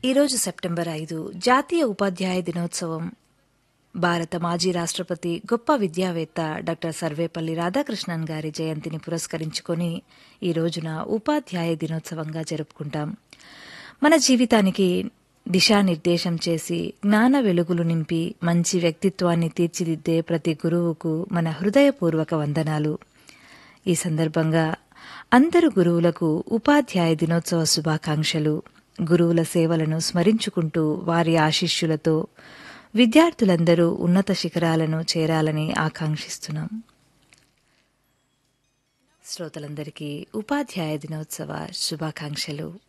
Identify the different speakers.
Speaker 1: ఈరోజు సెప్టెంబర్ ఐదు జాతీయ ఉపాధ్యాయ దినోత్సవం భారత మాజీ రాష్ట్రపతి గొప్ప విద్యావేత్త డాక్టర్ సర్వేపల్లి రాధాకృష్ణన్ గారి జయంతిని పురస్కరించుకొని ఈ రోజున ఉపాధ్యాయ దినోత్సవంగా జరుపుకుంటాం మన జీవితానికి దిశానిర్దేశం చేసి జ్ఞాన వెలుగులు నింపి మంచి వ్యక్తిత్వాన్ని తీర్చిదిద్దే ప్రతి గురువుకు మన హృదయపూర్వక వందనాలు ఈ సందర్భంగా అందరు గురువులకు ఉపాధ్యాయ దినోత్సవ శుభాకాంక్షలు గురువుల సేవలను స్మరించుకుంటూ వారి ఆశిష్యులతో విద్యార్థులందరూ ఉన్నత శిఖరాలను చేరాలని ఆకాంక్షిస్తున్నాం శ్రోతలందరికీ ఉపాధ్యాయ దినోత్సవ శుభాకాంక్షలు